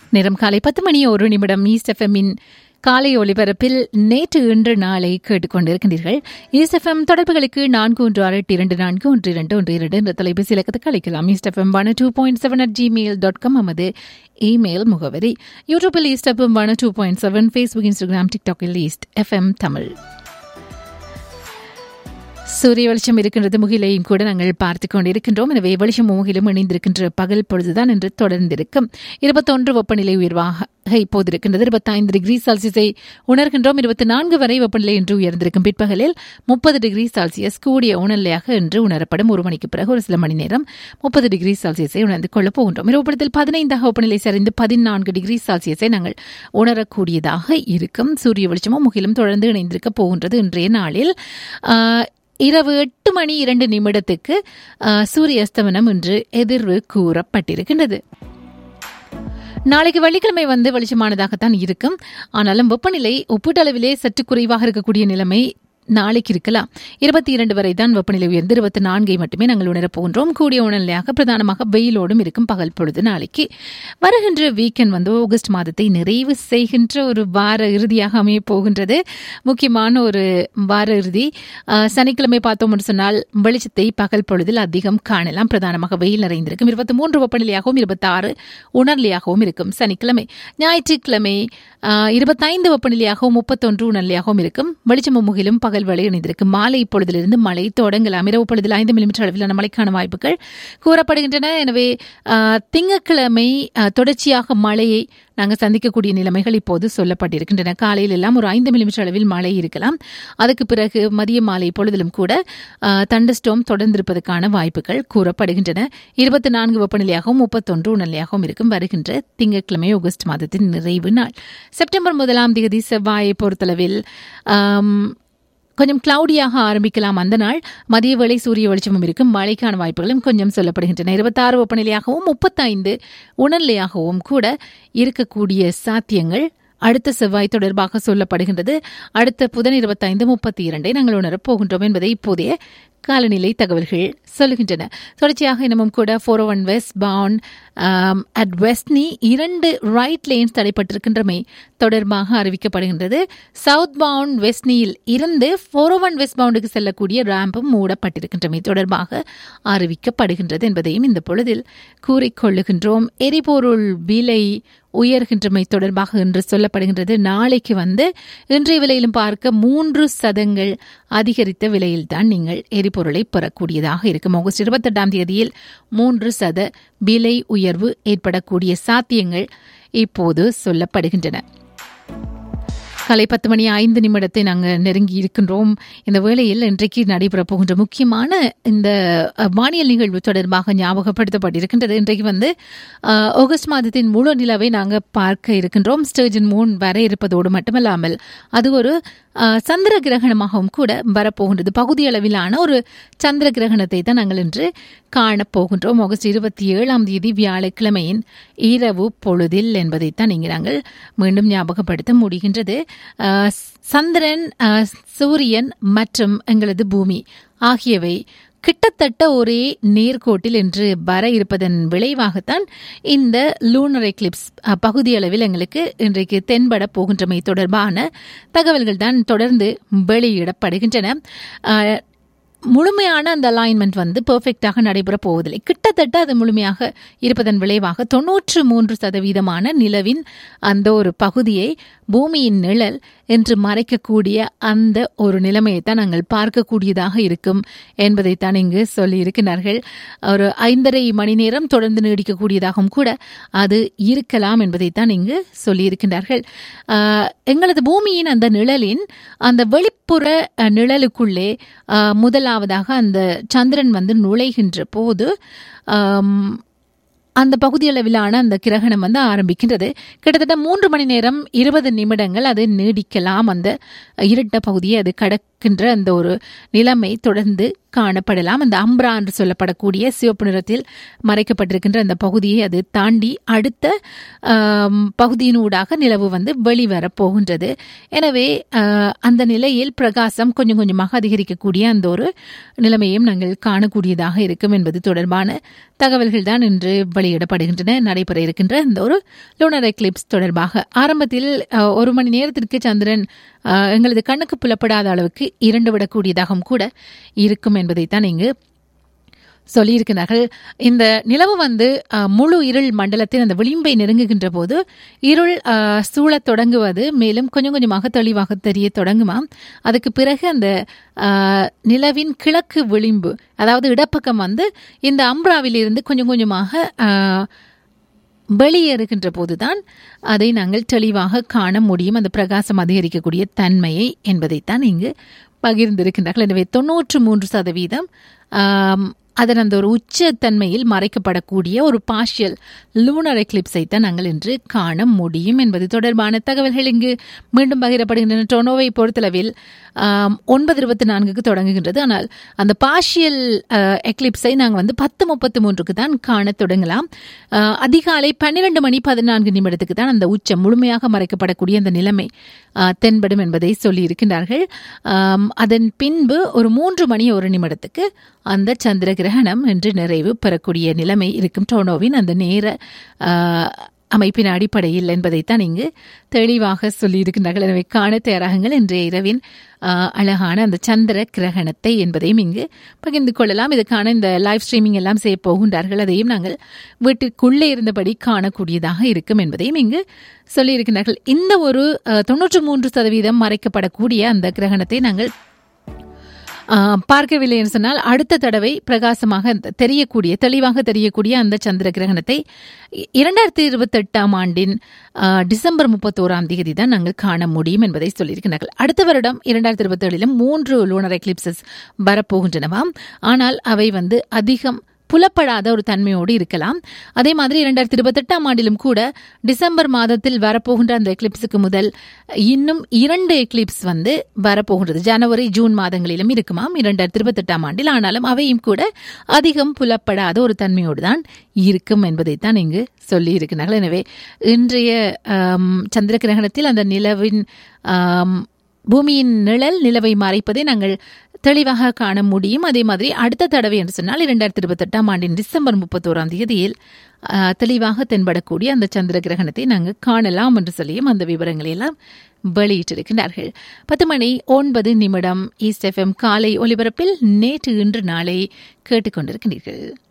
நேரம் காலை பத்து மணி ஒரு நிமிடம் ஈஸ்ட் எஃப்எம்மின் காலை ஒலிபரப்பில் நேற்று இன்று நாளை கேட்டுக்கொண்டிருக்கின்றீர்கள் ஈஸ்ட் எஃப்எம் தொடர்புகளுக்கு நான்கு ஒன்று ஆறு எட்டு இரண்டு நான்கு ஒன்று இரண்டு ஒன்று இரண்டு என்ற தொலைபேசி இலக்கத்துக்கு அழைக்கலாம் East FM one two point seven at Gmail dot com நமது இமெயில் முகவரி யூடியூபில் East FM one two point seven Facebook Instagram டிக்டாக்கில் ஈஸ்ட் எஃப்எம் தமிழ் சூரிய வெளிச்சம் இருக்கின்றது முகிலையும் கூட நாங்கள் பார்த்து கொண்டிருக்கின்றோம் எனவே வெளிச்சம் முகிலும் இணைந்திருக்கின்ற பகல் பொழுதுதான் என்று தொடர்ந்திருக்கும் இருபத்தொன்று வெப்பநிலை உயர்வாக இப்போது இருக்கின்றது இருபத்தைந்து டிகிரி செல்சியஸை உணர்கின்றோம் இருபத்தி நான்கு வரை வெப்பநிலை இன்று உயர்ந்திருக்கும் பிற்பகலில் முப்பது டிகிரி செல்சியஸ் கூடிய உணர்நிலையாக இன்று உணரப்படும் ஒரு மணிக்கு பிறகு ஒரு சில மணி நேரம் முப்பது டிகிரி செல்சியஸை உணர்ந்து கொள்ளப் போகின்றோம் இரவுப்படத்தில் பதினைந்தாக வெப்பநிலை சரிந்து பதினான்கு டிகிரி செல்சியஸை நாங்கள் உணரக்கூடியதாக இருக்கும் சூரிய வெளிச்சமும் முகிலும் தொடர்ந்து இணைந்திருக்க போகின்றது இன்றைய நாளில் இரவு எட்டு மணி இரண்டு நிமிடத்துக்கு சூரிய அஸ்தமனம் இன்று எதிர்வு கூறப்பட்டிருக்கின்றது நாளைக்கு வெள்ளிக்கிழமை வந்து வெளிச்சமானதாகத்தான் இருக்கும் ஆனாலும் வெப்பநிலை ஒப்பீட்டளவிலே சற்று குறைவாக இருக்கக்கூடிய நிலைமை நாளைக்கு இருக்கலாம் இருபத்தி இரண்டு வரை தான் வெப்பநிலை உயர்ந்து இருபத்தி நான்கை மட்டுமே நாங்கள் உணரப் போகின்றோம் கூடிய உணர்நிலையாக பிரதானமாக வெயிலோடும் இருக்கும் பகல் பொழுது நாளைக்கு வருகின்ற வீக்கெண்ட் வந்து ஆகஸ்ட் மாதத்தை நிறைவு செய்கின்ற ஒரு வார இறுதியாக அமைய போகின்றது முக்கியமான ஒரு வார இறுதி சனிக்கிழமை பார்த்தோம் என்று சொன்னால் வெளிச்சத்தை பகல் பொழுதில் அதிகம் காணலாம் பிரதானமாக வெயில் நிறைந்திருக்கும் இருபத்தி மூன்று வெப்பநிலையாகவும் இருபத்தி ஆறு உணர்நிலையாகவும் இருக்கும் சனிக்கிழமை ஞாயிற்றுக்கிழமை இருபத்தைந்து வெப்பநிலையாகவும் முப்பத்தொன்று உணர்நிலையாகவும் இருக்கும் வெளிச்சமும் முகிலும் பகல் வேலை இணைந்திருக்கும் மாலை இப்பொழுதிலிருந்து மழை தொடங்கலாம் இரவு பொழுதில் ஐந்து மில்லிமீட்டர் அளவிலான மழைக்கான வாய்ப்புகள் கூறப்படுகின்றன எனவே திங்கட்கிழமை தொடர்ச்சியாக மழையை நாங்கள் சந்திக்கக்கூடிய நிலைமைகள் இப்போது சொல்லப்பட்டிருக்கின்றன காலையில் எல்லாம் ஒரு ஐந்து மில்லிமீட்டர் அளவில் மழை இருக்கலாம் அதுக்கு பிறகு மதிய மாலை பொழுதிலும் கூட தண்டஸ்டோம் தொடர்ந்திருப்பதற்கான வாய்ப்புகள் கூறப்படுகின்றன இருபத்தி நான்கு வெப்பநிலையாகவும் முப்பத்தொன்று உணர்நிலையாகவும் இருக்கும் வருகின்ற திங்கட்கிழமை ஆகஸ்ட் மாதத்தின் நிறைவு நாள் செப்டம்பர் முதலாம் தேதி செவ்வாயை பொறுத்தளவில் கொஞ்சம் கிளவுடியாக ஆரம்பிக்கலாம் அந்த நாள் மதிய வேளை சூரிய வெளிச்சமும் இருக்கும் மழைக்கான வாய்ப்புகளும் கொஞ்சம் சொல்லப்படுகின்றன இருபத்தாறு வெப்பநிலையாகவும் முப்பத்தைந்து உணர்நிலையாகவும் கூட இருக்கக்கூடிய சாத்தியங்கள் அடுத்த செவ்வாய் தொடர்பாக சொல்லப்படுகின்றது அடுத்த புதன் இருபத்தைந்து முப்பத்தி இரண்டை நாங்கள் உணரப் போகின்றோம் என்பதை இப்போதைய காலநிலை தகவல்கள் சொல்லுகின்றன தொடர்ச்சியாக இன்னமும் கூட four one westbound at Westney இரண்டு ரைட் லேன்ஸ் தடைப்பட்டிருக்கின்றமை தொடர்பாக அறிவிக்கப்படுகின்றது சவுத் பவுண்ட் வெஸ்ட்னியில் இருந்து ஃபோர் ஒன் வெஸ்ட் பவுண்டுக்கு செல்லக்கூடிய ரேம்பும் மூடப்பட்டிருக்கின்றமை தொடர்பாக அறிவிக்கப்படுகின்றது என்பதையும் இந்த பொழுதில் கூறிக்கொள்ளுகின்றோம் எரிபொருள் விலை உயர்கின்றமை தொடர்பாக என்று சொல்லப்படுகின்றது நாளைக்கு வந்து இன்றைய விலையிலும் பார்க்க மூன்று சதங்கள் அதிகரித்த விலையில்தான் நீங்கள் எரிபொருளை பெறக்கூடியதாக இருக்கும் ஆகஸ்ட் இருபத்தெட்டாம் தேதியில் மூன்று சத விலை உயர்வு ஏற்படக்கூடிய சாத்தியங்கள் இப்போது சொல்லப்படுகின்றன காலை பத்து மணி ஐந்து நிமிடத்தை நாங்கள் நெருங்கி இருக்கின்றோம் இந்த வேளையில் இன்றைக்கு நடைபெறப் போகின்ற முக்கியமான இந்த வானியல் நிகழ்வு தொடர்பாக ஞாபகப்படுத்தப்பட்டிருக்கின்றது இன்றைக்கு வந்து ஆகஸ்ட் மாதத்தின் முழு நிலவை நாங்கள் பார்க்க இருக்கின்றோம் ஸ்டேஜன் மூன் வர இருப்பதோடு மட்டுமல்லாமல் அது ஒரு சந்திர கிரகணமாகவும் கூட வரப்போகின்றது பகுதி அளவிலான ஒரு சந்திர கிரகணத்தை தான் நாங்கள் இன்று காணப்போகின்றோம் ஆகஸ்ட் இருபத்தி ஏழாம் தேதி வியாழக்கிழமையின் இரவு பொழுதில் என்பதைத்தான் இங்கே நாங்கள் மீண்டும் ஞாபகப்படுத்த முடிகின்றது சந்திரன் சூரியன் மற்றும் எங்களது பூமி ஆகியவை கிட்டத்தட்ட ஒரே நேர்கோட்டில் என்று வர இருப்பதன் விளைவாகத்தான் இந்த லூனர் எக்லிப்ஸ் பகுதி அளவில் எங்களுக்கு இன்றைக்கு தென்பட போகின்றமை தொடர்பான தகவல்கள் தான் தொடர்ந்து வெளியிடப்படுகின்றன முழுமையான அந்த அலைன்மெண்ட் வந்து பெர்ஃபெக்டாக நடைபெற போவதில்லை கிட்டத்தட்ட அது முழுமையாக இருப்பதன் விளைவாக தொன்னூற்று மூன்று சதவீதமான நிலவின் அந்த ஒரு பகுதியை பூமியின் நிழல் என்று மறைக்கக்கூடிய அந்த ஒரு நிலைமையை தான் நாங்கள் பார்க்கக்கூடியதாக இருக்கும் என்பதைத்தான் இங்கு சொல்லியிருக்கிறார்கள் ஒரு ஐந்தரை மணி நேரம் தொடர்ந்து நீடிக்கக்கூடியதாகவும் கூட அது இருக்கலாம் என்பதைத்தான் இங்கு சொல்லியிருக்கின்றார்கள் எங்களது பூமியின் அந்த நிழலின் அந்த வெளிப்புற நிழலுக்குள்ளே முதலாவதாக அந்த சந்திரன் வந்து நுழைகின்ற போது அந்த பகுதியளவிலான அந்த கிரகணம் வந்து ஆரம்பிக்கின்றது கிட்டத்தட்ட மூன்று மணி நேரம் இருபது நிமிடங்கள் அது நீடிக்கலாம் அந்த இருட்ட பகுதியை அது கடக்க இருக்கின்ற அந்த ஒரு நிலைமை தொடர்ந்து காணப்படலாம் அந்த அம்ப்ரா என்று சொல்லப்படக்கூடிய சிவப்பு நிறத்தில் மறைக்கப்பட்டிருக்கின்ற அந்த பகுதியை அது தாண்டி அடுத்த ஆம், பகுதியினூடாக நிலவு வந்து வெளிவரப் போகின்றது எனவே ஆஹ், அந்த நிலையில் பிரகாசம் கொஞ்சம் கொஞ்சமாக அதிகரிக்கக்கூடிய அந்த ஒரு நிலைமையும் நாங்கள் காணக்கூடியதாக இருக்கும் என்பது தொடர்பான தகவல்கள் தான் இன்று வெளியிடப்படுகின்றன நடைபெற இருக்கின்ற இந்த ஒரு லூனர் எக்லிப்ஸ் தொடர்பாக ஆரம்பத்தில் ஆஹ், ஒரு மணி நேரத்திற்கு சந்திரன் ஆஹ், எங்களது கண்ணுக்கு புலப்படாத அளவுக்கு இரண்டு விடக்கூடியதாகவும் கூட இருக்கும் என்பதைத்தான் இங்கு சொல்லியிருக்கிறார்கள் இந்த நிலவு வந்து அஹ், முழு இருள் மண்டலத்தின் அந்த விளிம்பை நெருங்குகின்ற போது இருள் அஹ், சூழத் தொடங்குவது மேலும் கொஞ்சம் கொஞ்சமாக தெளிவாக தெரிய தொடங்குமாம் அதுக்கு பிறகு அந்த அஹ், நிலவின் கிழக்கு விளிம்பு அதாவது இடப்பக்கம் வந்து இந்த அம்ப்ராவிலிருந்து கொஞ்சம் கொஞ்சமாக அஹ், வெளியேறுகின்ற போதுதான் அதை நாங்கள் தெளிவாக காண முடியும் அந்த பிரகாசம் அதிகரிக்கக்கூடிய தன்மையை என்பதைத்தான் இங்கு பகிர்ந்திருக்கின்றார்கள் எனவே தொன்னூற்று மூன்று சதவீதம் ஆம், அதன் அந்த ஒரு உச்சத்தன்மையில் மறைக்கப்படக்கூடிய ஒரு பார்ஷியல் லூனர் எக்லிப்ஸை தான் நாங்கள் இன்று காண முடியும் என்பது தொடர்பான தகவல்கள் இங்கு மீண்டும் பகிரப்படுகின்றன டொனோவை பொறுத்தளவில் ஆம், ஒன்பது இருபத்தி நான்குக்கு தொடங்குகின்றது ஆனால் அந்த பார்ஷியல் எக்லிப்ஸை நாங்கள் வந்து பத்து முப்பத்து மூன்றுக்கு தான் காண தொடங்கலாம் அஹ், அதிகாலை பன்னிரண்டு மணி பதினான்கு நிமிடத்துக்கு தான் அந்த உச்சம் முழுமையாக மறைக்கப்படக்கூடிய அந்த நிலைமை அஹ், தென்படும் என்பதை சொல்லியிருக்கின்றார்கள் ஆம், அதன் பின்பு ஒரு மூன்று மணி ஒரு நிமிடத்துக்கு அந்த சந்திர கிரகணம் என்று நிறைவு பெறக்கூடிய நிலைமை இருக்கும் டோனோவின் அந்த நேர அஹ், அமைப்பின் அடிப்படையில் என்பதைத்தான் இங்கு தெளிவாக சொல்லியிருக்கின்றார்கள் எனவே காண தயாராகுங்கள் இன்றைய இரவின் அஹ், அழகான அந்த சந்திர கிரகணத்தை என்பதையும் இங்கு பகிர்ந்து கொள்ளலாம் இதுக்கான இந்த லைவ் ஸ்ட்ரீமிங் எல்லாம் செய்ய போகின்றார்கள் அதையும் நாங்கள் வீட்டுக்குள்ளே இருந்தபடி காணக்கூடியதாக இருக்கும் என்பதையும் இங்கு சொல்லியிருக்கிறார்கள் இந்த ஒரு அஹ், தொன்னூற்று மூன்று சதவீதம் மறைக்கப்படக்கூடிய அந்த கிரகணத்தை நாங்கள் ஆஹ், பார்க்கவில்லை என்று சொன்னால் அடுத்த தடவை பிரகாசமாக தெரியக்கூடிய தெளிவாக தெரியக்கூடிய அந்த சந்திர கிரகணத்தை இ- இரண்டாயிரத்தி இருபத்தெட்டாம் ஆண்டின் ஆஹ், டிசம்பர் முப்பத்தோராம் தேதி தான் நாங்கள் காண முடியும் என்பதை சொல்லியிருக்கிறார்கள் அடுத்த வருடம் இரண்டாயிரத்தி இருபத்தேழிலும் மூன்று லூனர் எக்லிப்சஸ் வரப்போகின்றனவாம் ஆனால் அவை வந்து அதிகம் புலப்படாத ஒரு தன்மையோடு இருக்கலாம் அதே மாதிரி இரண்டாயிரத்தி இருபத்தெட்டாம் ஆண்டிலும் கூட டிசம்பர் மாதத்தில் வரப்போகின்ற அந்த எக்லிப்ஸுக்கு முதல் இன்னும் இரண்டு எக்லிப்ஸ் வந்து வரப்போகின்றது ஜனவரி ஜூன் மாதங்களிலும் இருக்குமாம் இரண்டாயிரத்தி இருபத்தெட்டாம் ஆண்டில் ஆனாலும் அவையும் கூட அதிகம் புலப்படாத ஒரு தன்மையோடு தான் இருக்கும் என்பதைத்தான் இங்கு சொல்லி இருக்கிறார்கள் எனவே இன்றைய ஆம், சந்திர கிரகணத்தில் அந்த நிலவின் ஆம், பூமியின் நிழல் நிலவை மறைப்பதை நாங்கள் தெளிவாக காண முடியும் அதே மாதிரி அடுத்த தடவை என்று சொன்னால் இரண்டாயிரத்தி இருபத்தெட்டாம் ஆண்டின் டிசம்பர் முப்பத்தோராம் தேதியில் ஆஹ், தெளிவாக தென்படக்கூடிய அந்த சந்திர கிரகணத்தை நாங்கள் காணலாம் என்று சொல்லியும் அந்த விவரங்களை எல்லாம் வெளியிட்டிருக்கிறார்கள் பத்து மணி ஒன்பது நிமிடம் ஈஸ்ட் எஃப்எம் காலை ஒலிபரப்பில் நேற்று இன்று நாளை கேட்டுக்கொண்டிருக்கிறீர்கள்